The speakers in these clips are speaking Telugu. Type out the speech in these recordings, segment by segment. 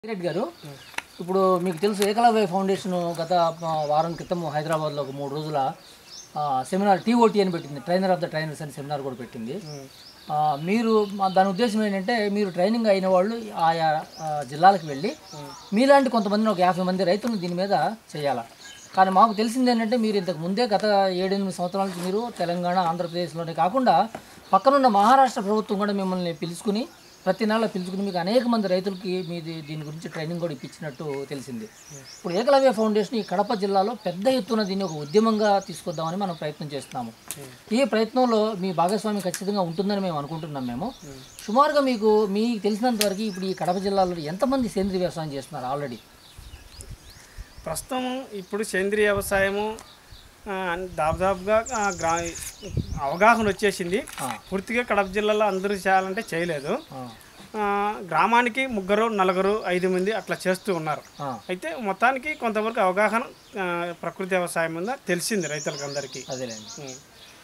రెడ్డి గారు ఇప్పుడు మీకు తెలుసు ఏకలవ్య ఫౌండేషన్ గత ఆ, వారం క్రితం హైదరాబాద్లో ఒక మూడు రోజుల ఆ, సెమినార్ టీఓటీ అని పెట్టింది ట్రైనర్ ఆఫ్ ద ట్రైనర్స్ అని సెమినార్ కూడా పెట్టింది ఆ, మీరు మా దాని ఉద్దేశం ఏంటంటే మీరు ట్రైనింగ్ అయిన వాళ్ళు ఆయా ఆ, జిల్లాలకు వెళ్ళి మీలాంటి కొంతమందిని ఒక యాభై మంది రైతులను దీని మీద చేయాలా కానీ మాకు తెలిసింది ఏంటంటే మీరు ఇంతకు ముందే గత ఏడెనిమిది సంవత్సరాల నుంచి మీరు తెలంగాణ ఆంధ్రప్రదేశ్లోనే కాకుండా పక్కనున్న మహారాష్ట్ర ప్రభుత్వం కూడా మిమ్మల్ని పిలుచుకుని ప్రతి నెల పిలుచుకుని మీకు అనేక మంది రైతులకి మీది దీని గురించి ట్రైనింగ్ కూడా ఇప్పించినట్టు తెలిసింది ఇప్పుడు ఏకలవ్య ఫౌండేషన్ ఈ కడప జిల్లాలో పెద్ద ఎత్తున దీన్ని ఒక ఉద్యమంగా తీసుకొద్దామని మనం ప్రయత్నం చేస్తున్నాము ఈ ప్రయత్నంలో మీ భాగస్వామి ఖచ్చితంగా ఉంటుందని మేము అనుకుంటున్నాం మేము సుమారుగా మీకు మీకు తెలిసినంత వరకు ఇప్పుడు ఈ కడప జిల్లాలో ఎంతమంది సేంద్రీయ వ్యవసాయం చేస్తున్నారు ఆల్రెడీ ప్రస్తుతం ఇప్పుడు సేంద్రియ వ్యవసాయము ఆ, దాదాపుగా ఆ, గ్రా అవగాహన వచ్చేసింది ఆ. పూర్తిగా కడప జిల్లాలో అందరూ చేయాలంటే చేయలేదు ఆ, ఆ, గ్రామానికి ముగ్గురు నలుగురు ఐదు మంది అట్లా చేస్తూ ఉన్నారు ఆ, అయితే మొత్తానికి కొంతవరకు అవగాహన ఆ, ప్రకృతి వ్యవసాయం మీద తెలిసింది రైతులకు అందరికీ అదేలేండి ఉం.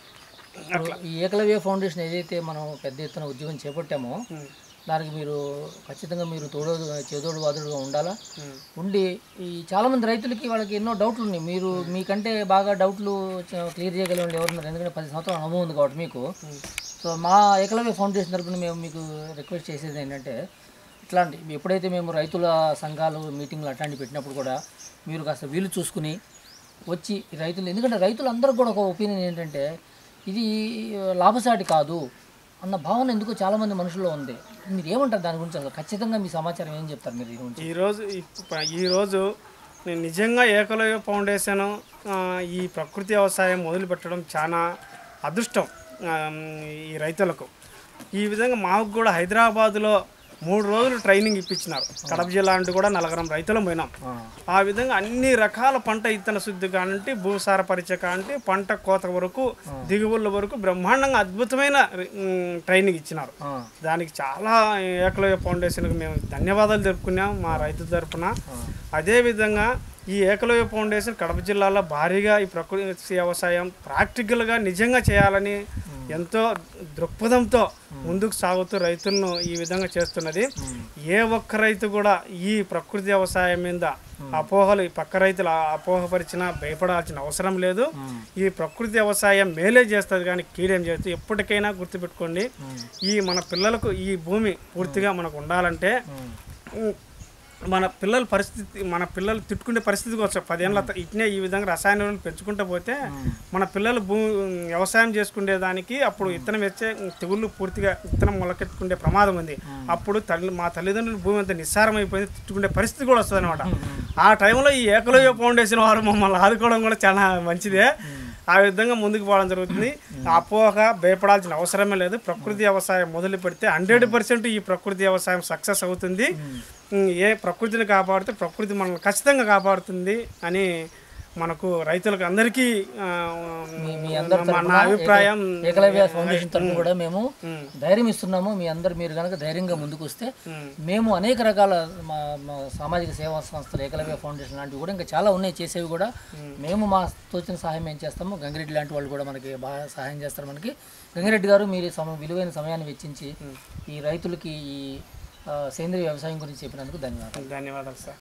ఇప్పుడు ఈ ఏకలవ్య ఫౌండేషన్ ఏదైతే మనం పెద్ద ఎత్తున ఉద్యమం చేపట్టామో ఉం. దానికి మీరు ఖచ్చితంగా మీరు తోడు చేదోడు వాదుడుగా ఉండాలా ఉం. ఉండి ఈ చాలామంది రైతులకి వాళ్ళకి ఎన్నో డౌట్లు ఉన్నాయి మీరు మీకంటే బాగా డౌట్లు క్లియర్ చేయగలిగిన వాళ్ళు ఎవరున్నారు ఎందుకంటే పది సంవత్సరాల అనుభవం ఉంది కాబట్టి మీకు సో మా ఏకలవ్య ఫౌండేషన్ తరపున మేము మీకు రిక్వెస్ట్ చేసేది ఏంటంటే ఇట్లాంటి ఎప్పుడైతే మేము రైతుల సంఘాలు మీటింగ్లు అట్లాంటివి పెట్టినప్పుడు కూడా మీరు కాస్త వీలు చూసుకుని వచ్చి ఈ రైతులు ఎందుకంటే రైతులందరికీ కూడా ఒక ఒపీనియన్ ఏంటంటే ఇది లాభసాటి కాదు అన్న భావన ఎందుకు చాలామంది మనుషుల్లో ఉంది మీరు ఏమంటారు దాని గురించి అసలు ఖచ్చితంగా మీ సమాచారం ఏం చెప్తారు మీరు దీని గురించి ఈరోజు ఇప్ప- ఈరోజు నేను నిజంగా ఏకలవ్య ఫౌండేషన్ ఆ, ఈ ప్రకృతి వ్యవసాయం మొదలుపెట్టడం చాలా అదృష్టం ఆ, ఈ రైతులకు ఈ విధంగా మాకు కూడా హైదరాబాదులో మూడు రోజులు ట్రైనింగ్ ఇప్పించినారు కడప జిల్లా అంటే కూడా నలగరం రైతులం పోయినాం ఆ, ఆ విధంగా అన్ని రకాల పంట ఇత్తన శుద్ధి కానంటే భూసార పరీక్ష కానంటే పంట కోత వరకు దిగుబడుల వరకు బ్రహ్మాండంగా అద్భుతమైన ఉమ్, ట్రైనింగ్ ఇచ్చినారు ఆ, దానికి చాలా ఏకలవ్య ఫౌండేషన్కి మేము ధన్యవాదాలు తెలుపుకున్నాం మా రైతు తరపున అదేవిధంగా ఈ ఏకలవ్య ఫౌండేషన్ కడప జిల్లాలో భారీగా ఈ ప్రకృతి వ్యవసాయం ప్రాక్టికల్గా నిజంగా చేయాలని ఎంతో దృక్పథంతో ముందుకు సాగుతూ రైతులను ఈ విధంగా చేస్తున్నది ఏ ఒక్క రైతు కూడా ఈ ప్రకృతి వ్యవసాయం మీద అపోహలు ఈ పక్క రైతులు అపోహపరిచినా భయపడాల్సిన అవసరం లేదు ఈ ప్రకృతి వ్యవసాయం మేలే చేస్తుంది కానీ కీడేం చేస్తుంది ఎప్పటికైనా గుర్తుపెట్టుకోండి ఈ మన పిల్లలకు ఈ భూమి పూర్తిగా మనకు ఉండాలంటే ఉమ్, మన పిల్లల పరిస్థితి మన పిల్లలు తిట్టుకునే పరిస్థితికి వచ్చాం పదేళ్ళ త- ఇట్నే ఈ విధంగా రసాయన ఎరువులు పెంచుకుంటూ పోతే మన పిల్లలు భూ వ్యవసాయం చేసుకునే దానికి అప్పుడు ఇత్తనం వచ్చే తెగుళ్ళు పూర్తిగా ఇత్తనం మొలకెత్తుకునే ప్రమాదం ఉంది అప్పుడు తల్లి మా తల్లిదండ్రులు భూమి అంతా నిస్సారం అయిపోయింది తిట్టుకునే పరిస్థితి కూడా వస్తుంది అనమాట ఆ టైంలో ఈ ఏకలవ్య ఫౌండేషన్ వారు మమ్మల్ని ఆదుకోవడం కూడా చాలా మంచిదే ఆ విధంగా ముందుకు పోవడం జరుగుతుంది అపోహ భయపడాల్సిన అవసరమే లేదు ప్రకృతి వ్యవసాయం మొదలు పెడితే హండ్రెడ్ పర్సెంట్ ఈ ప్రకృతి వ్యవసాయం సక్సెస్ అవుతుంది ఉమ్, ఏ ప్రకృతిని కాపాడితే ప్రకృతి మనల్ని ఖచ్చితంగా కాపాడుతుంది అని మనకు రైతులకు అందరికీ ఆ, మీ- మీ అందరి మా- తరపున నా అభిప్రాయం ఏక- ఏకలవ్య ఫౌండేషన్ తరఫున కూడా మేము ఉమ్. ధైర్యం ఇస్తున్నాము మీ అందరు మీరు కనుక ధైర్యంగా ముందుకు వస్తే ఉమ్. మేము అనేక రకాల మా మా సామాజిక సేవా సంస్థలు ఏకలవ్య ఫౌండేషన్ లాంటివి కూడా ఇంకా చాలా ఉన్నాయి చేసేవి కూడా మేము మా తోచిన సహాయం ఏం చేస్తాము గంగిరెడ్డి లాంటి వాళ్ళు కూడా మనకి బాగా సహాయం చేస్తారు మనకి గంగిరెడ్డి గారు మీరు సమ విలువైన సమయాన్ని వెచ్చించి ఈ రైతులకి ఈ ఆ, సేంద్రీయ వ్యవసాయం గురించి చెప్పినందుకు ధన్యవాదాలు ధన్యవాదాలు సార్